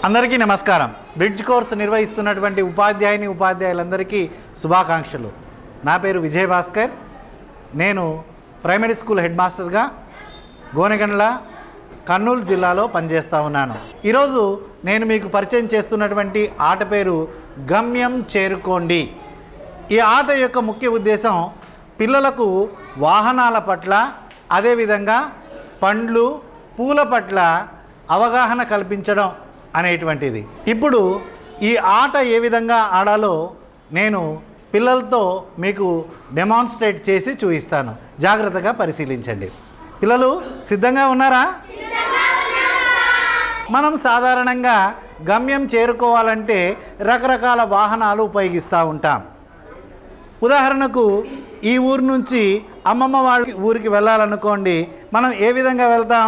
అందరికీ నమస్కారం bridge course నిర్వహిస్తున్నటువంటి ఉపాధ్యాయుని ఉపాధ్యాయులందరికీ శుభాకాంక్షలు నా పేరు విజయ్ భాస్కర్ నేను ప్రైమరీ స్కూల్ హెడ్ మాస్టర్గా గోనెగండ్ల కర్నూలు జిల్లాలో పనిచేస్తూ ఉన్నాను ఈరోజు నేను మీకు పరిచయం చేస్తున్నటువంటి ఆట పేరు గమ్యం చేరుకోండి ఈ ఆట యొక్క ముఖ్య ఉద్దేశం పిల్లలకు వాహనాల పట్ల అదేవిధంగా పండ్లు పూల పట్ల అవగాహన కల్పించడం అనేటువంటిది ఇప్పుడు ఈ ఆట ఏ విధంగా ఆడాలో నేను పిల్లలతో మీకు డెమాన్స్ట్రేట్ చేసి చూపిస్తాను జాగ్రత్తగా పరిశీలించండి పిల్లలు సిద్ధంగా ఉన్నారా మనం సాధారణంగా గమ్యం చేరుకోవాలంటే రకరకాల వాహనాలు ఉపయోగిస్తూ ఉంటాం ఉదాహరణకు ఈ ఊరు నుంచి అమ్మమ్మ వాళ్ళ ఊరికి వెళ్ళాలనుకోండి మనం ఏ విధంగా వెళ్తాం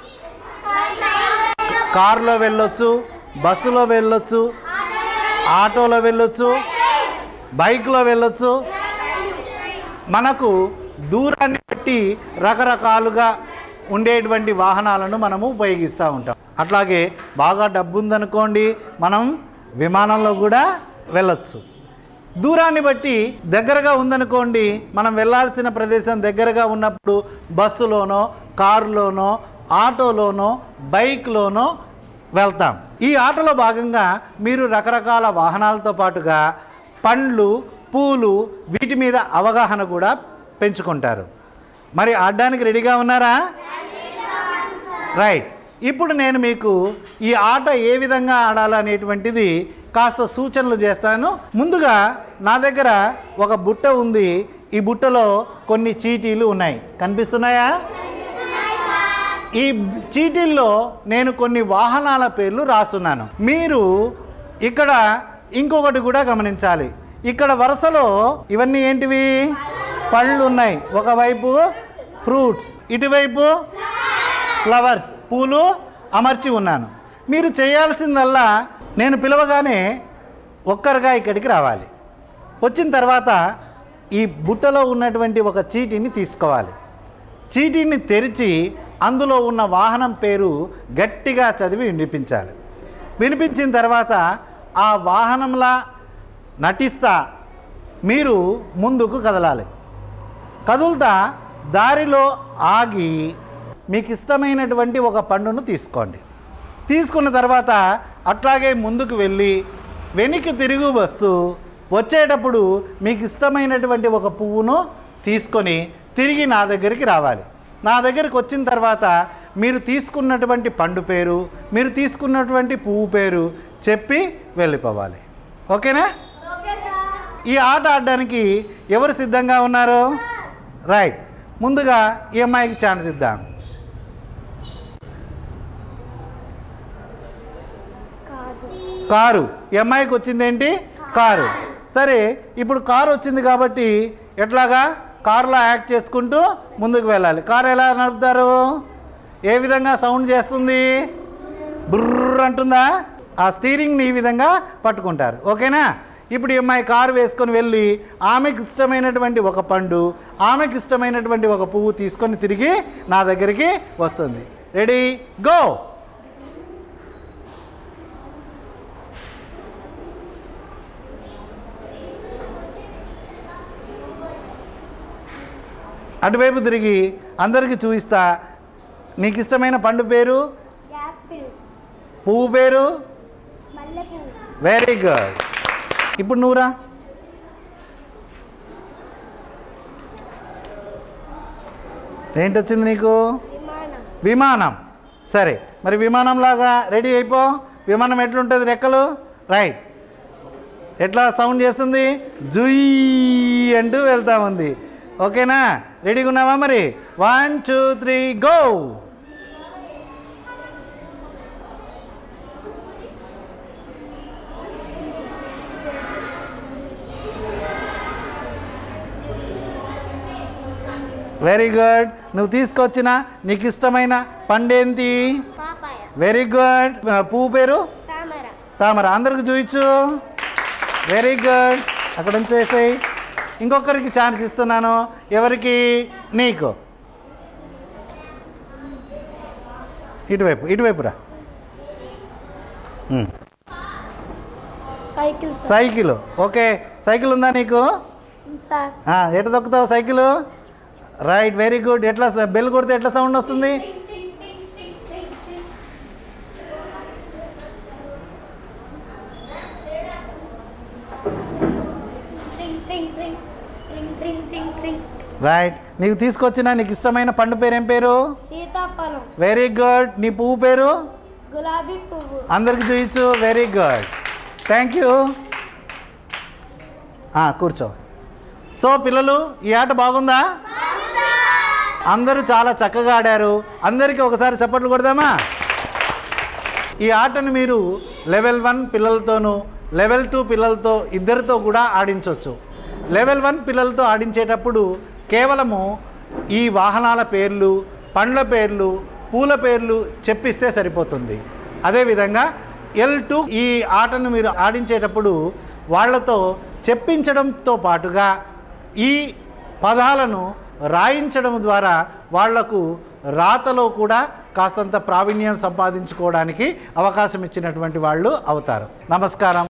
కారులో వెళ్ళొచ్చు బస్సులో వెళ్ళొచ్చు ఆటోలో వెళ్ళొచ్చు బైక్లో వెళ్ళొచ్చు మనకు దూరాన్ని బట్టి రకరకాలుగా ఉండేటువంటి వాహనాలను మనము ఉపయోగిస్తూ ఉంటాం అట్లాగే బాగా డబ్బు ఉందనుకోండి మనం విమానంలో కూడా వెళ్ళొచ్చు దూరాన్ని బట్టి దగ్గరగా ఉందనుకోండి మనం వెళ్ళాల్సిన ప్రదేశం దగ్గరగా ఉన్నప్పుడు బస్సులోనో కారులోనో ఆటోలోనో బైక్లోనో వెళ్తాం ఈ ఆటలో భాగంగా మీరు రకరకాల వాహనాలతో పాటుగా పండ్లు పూలు వీటి మీద అవగాహన కూడా పెంచుకుంటారు మరి ఆడడానికి రెడీగా ఉన్నారా రైట్ ఇప్పుడు నేను మీకు ఈ ఆట ఏ విధంగా ఆడాలనేటువంటిది కాస్త సూచనలు చేస్తాను ముందుగా నా దగ్గర ఒక బుట్ట ఉంది ఈ బుట్టలో కొన్ని చీటీలు ఉన్నాయి కనిపిస్తున్నాయా ఈ చీటీల్లో నేను కొన్ని వాహనాల పేర్లు రాస్తున్నాను మీరు ఇక్కడ ఇంకొకటి కూడా గమనించాలి ఇక్కడ వరుసలో ఇవన్నీ ఏంటివి పళ్ళు ఉన్నాయి ఒకవైపు ఫ్రూట్స్ ఇటువైపు ఫ్లవర్స్ పూలు అమర్చి ఉన్నాను మీరు చేయాల్సిందల్లా నేను పిలవగానే ఒక్కరుగా ఇక్కడికి రావాలి వచ్చిన తర్వాత ఈ బుట్టలో ఉన్నటువంటి ఒక చీటీని తీసుకోవాలి చీటీని తెరిచి అందులో ఉన్న వాహనం పేరు గట్టిగా చదివి వినిపించాలి వినిపించిన తర్వాత ఆ వాహనంలా నటిస్తా మీరు ముందుకు కదలాలి కదులుతా దారిలో ఆగి మీకు ఇష్టమైనటువంటి ఒక పండును తీసుకోండి తీసుకున్న తర్వాత అట్లాగే ముందుకు వెళ్ళి వెనక్కి తిరిగి వస్తూ వచ్చేటప్పుడు మీకు ఇష్టమైనటువంటి ఒక పువ్వును తీసుకొని తిరిగి నా దగ్గరికి రావాలి నా దగ్గరికి వచ్చిన తర్వాత మీరు తీసుకున్నటువంటి పండు పేరు మీరు తీసుకున్నటువంటి పువ్వు పేరు చెప్పి వెళ్ళిపోవాలి ఓకేనా ఈ ఆట ఆడడానికి ఎవరు సిద్ధంగా ఉన్నారు రైట్ ముందుగా ఈ అమ్మాయికి ఛాన్స్ ఇద్దాం కారు ఈ అమ్మాయికి వచ్చింది ఏంటి కారు సరే ఇప్పుడు కారు వచ్చింది కాబట్టి ఎట్లాగా కారులో యాక్ట్ చేసుకుంటూ ముందుకు వెళ్ళాలి కారు ఎలా నడుపుతారు ఏ విధంగా సౌండ్ చేస్తుంది బుర్ర అంటుందా ఆ స్టీరింగ్ని ఈ విధంగా పట్టుకుంటారు ఓకేనా ఇప్పుడు ఈ అమ్మాయి కారు వేసుకొని వెళ్ళి ఆమెకి ఇష్టమైనటువంటి ఒక పండు ఆమెకి ఇష్టమైనటువంటి ఒక పువ్వు తీసుకొని తిరిగి నా దగ్గరికి వస్తుంది రెడీ గో అటువైపు తిరిగి అందరికీ చూపిస్తా నీకు ఇష్టమైన పండు పేరు యాపిల్ పువ్వు పేరు మల్లెపూలు వెరీ గుడ్ ఇప్పుడు నువ్వురా ఏంటి వచ్చింది నీకు విమానం విమానం సరే మరి విమానంలాగా రెడీ అయిపో విమానం ఎట్లుంటుంది రెక్కలు రైట్ ఎట్లా సౌండ్ చేస్తుంది జుయ్ అంటూ వెళ్తా ఉంది ఓకేనా రెడీగా ఉన్నావా మరి one two three go very good నువ్వు తీసుకొచ్చిన నీకు ఇష్టమైన పండేంటి పాపాయ వెరీ గుడ్ పువ్వు పేరు తామర తామర అందరికి చూయించు వెరీ గుడ్ అక్కడ ఉంచేసేయి ఇంకొకరికి ఛాన్స్ ఇస్తున్నాను ఎవరికి నీకు ఇటువైపు ఇటువైపు రా um. Cycle cycle okay cycle ఉందా నీకు సార్ ఆ, ఎట్లా తొక్కుతావు సైకిల్ రైట్ వెరీ గుడ్ ఎట్లా బెల్ కొడితే ఎట్లా సౌండ్ వస్తుంది ట్రింగ్ ట్రింగ్ ట్రింగ్ ట్రింగ్ ట్రింగ్ ట్రింగ్ ట్రింగ్ రైట్ నీకు తీసుకొచ్చిన నీకు ఇష్టమైన పండు పేరు ఏం పేరు సీతాఫలం వెరీ గుడ్ నీ పువ్వు పేరు గులాబీ పువ్వు అందరికి చూపించు వెరీ గుడ్ థ్యాంక్ యూ కూర్చో సో పిల్లలు ఈ ఆట బాగుందా అందరూ చాలా చక్కగా ఆడారు అందరికీ ఒకసారి చప్పట్లు కొడదామా ఈ ఆటను మీరు లెవెల్ వన్ పిల్లలతోనూ లెవెల్ టూ పిల్లలతో ఇద్దరితో కూడా ఆడించవచ్చు లెవెల్ వన్ పిల్లలతో ఆడించేటప్పుడు కేవలము ఈ వాహనాల పేర్లు పండ్ల పేర్లు పూల పేర్లు చెప్పిస్తే సరిపోతుంది అదేవిధంగా ఎల్ టూ ఈ ఆటను మీరు ఆడించేటప్పుడు వాళ్ళతో చెప్పించడంతో పాటుగా ఈ పదాలను రాయించడం ద్వారా వాళ్లకు రాతలో కూడా కాస్తంత ప్రావీణ్యం సంపాదించుకోవడానికి అవకాశం ఇచ్చినటువంటి వాళ్ళు అవుతారు నమస్కారం